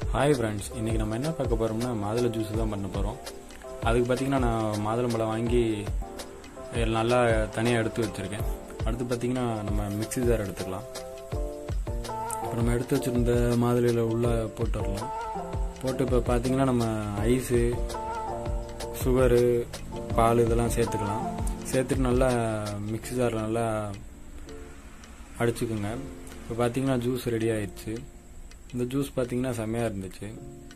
hi friends இன்றைக்கி நம்ம என்ன பார்க்க போகிறோம்னா மாதுளை ஜூஸ் தான் பண்ண போகிறோம் அதுக்கு பார்த்தீங்கன்னா நான் மாதுளம்பழம் வாங்கி எல்லாம் நல்லா தனியாக எடுத்து வச்சுருக்கேன் அடுத்து பார்த்தீங்கன்னா நம்ம மிக்ஸி ஜார் எடுத்துக்கலாம் இப்போ நம்ம எடுத்து வச்சுருந்த மாதுளையில் உள்ள போட்டு வரலாம் போட்டு இப்போ பார்த்தீங்கன்னா நம்ம ஐஸு சுகரு பால் இதெல்லாம் சேர்த்துக்கலாம் சேர்த்துட்டு நல்லா மிக்ஸி ஜாரில் நல்லா அடிச்சுக்குங்க இப்போ பார்த்தீங்கன்னா ஜூஸ் ரெடி ஆயிடுச்சு இந்த ஜூஸ் பார்த்தீங்கன்னா செம்மையாக இருந்துச்சு